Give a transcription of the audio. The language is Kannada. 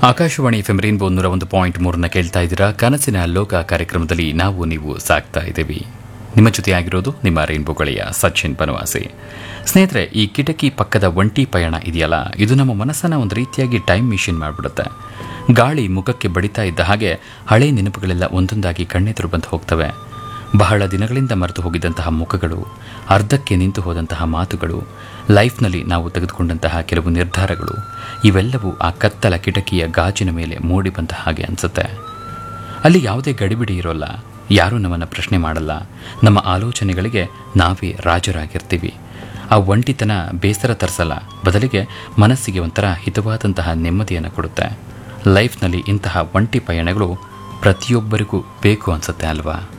ಆಕಾಶವಾಣಿ ಎಫ್ ರೈನ್ಬೋ ನೂರ ಒಂದು ಪಾಯಿಂಟ್ ಮೂರನ್ನ ಕೇಳ್ತಾ ಇದ್ದೀರಾ ಕನಸಿನ ಲೋಕ ಕಾರ್ಯಕ್ರಮದಲ್ಲಿ ನಾವು ನೀವು ಸಾಕ್ತಾ ಇದ್ದೀವಿ ನಿಮ್ಮ ಜೊತೆಯಾಗಿರೋದು ನಿಮ್ಮ ರೈನ್ಬೋ ಗೆಳೆಯ ಸಚಿನ್ ಬನವಾಸಿ ಸ್ನೇಹಿತರೆ ಈ ಕಿಟಕಿ ಪಕ್ಕದ ಒಂಟಿ ಪಯಣ ಇದೆಯಲ್ಲ ಇದು ನಮ್ಮ ಮನಸ್ಸನ್ನ ಒಂದು ರೀತಿಯಾಗಿ ಟೈಮ್ ಮಿಷಿನ್ ಮಾಡಿಬಿಡುತ್ತೆ ಗಾಳಿ ಮುಖಕ್ಕೆ ಬಡಿತಾ ಇದ್ದ ಹಾಗೆ ಹಳೆ ನೆನಪುಗಳೆಲ್ಲ ಒಂದೊಂದಾಗಿ ಕಣ್ಣೆದುರು ಬಂದು ಹೋಗ್ತವೆ ಬಹಳ ದಿನಗಳಿಂದ ಮರೆತು ಹೋಗಿದ್ದಂತಹ ಮುಖಗಳು ಅರ್ಧಕ್ಕೆ ನಿಂತು ಹೋದಂತಹ ಮಾತುಗಳು ಲೈಫ್ನಲ್ಲಿ ನಾವು ತೆಗೆದುಕೊಂಡಂತಹ ಕೆಲವು ನಿರ್ಧಾರಗಳು ಇವೆಲ್ಲವೂ ಆ ಕತ್ತಲ ಕಿಟಕಿಯ ಗಾಜಿನ ಮೇಲೆ ಮೂಡಿ ಬಂದ ಹಾಗೆ ಅನಿಸುತ್ತೆ ಅಲ್ಲಿ ಯಾವುದೇ ಗಡಿಬಿಡಿ ಇರೋಲ್ಲ ಯಾರೂ ನಮ್ಮನ್ನು ಪ್ರಶ್ನೆ ಮಾಡಲ್ಲ ನಮ್ಮ ಆಲೋಚನೆಗಳಿಗೆ ನಾವೇ ರಾಜರಾಗಿರ್ತೀವಿ ಆ ಒಂಟಿತನ ಬೇಸರ ತರಿಸಲ್ಲ ಬದಲಿಗೆ ಮನಸ್ಸಿಗೆ ಒಂಥರ ಹಿತವಾದಂತಹ ನೆಮ್ಮದಿಯನ್ನು ಕೊಡುತ್ತೆ ಲೈಫ್ನಲ್ಲಿ ಇಂತಹ ಒಂಟಿ ಪಯಣಗಳು ಪ್ರತಿಯೊಬ್ಬರಿಗೂ ಬೇಕು ಅನಿಸುತ್ತೆ ಅಲ್ವಾ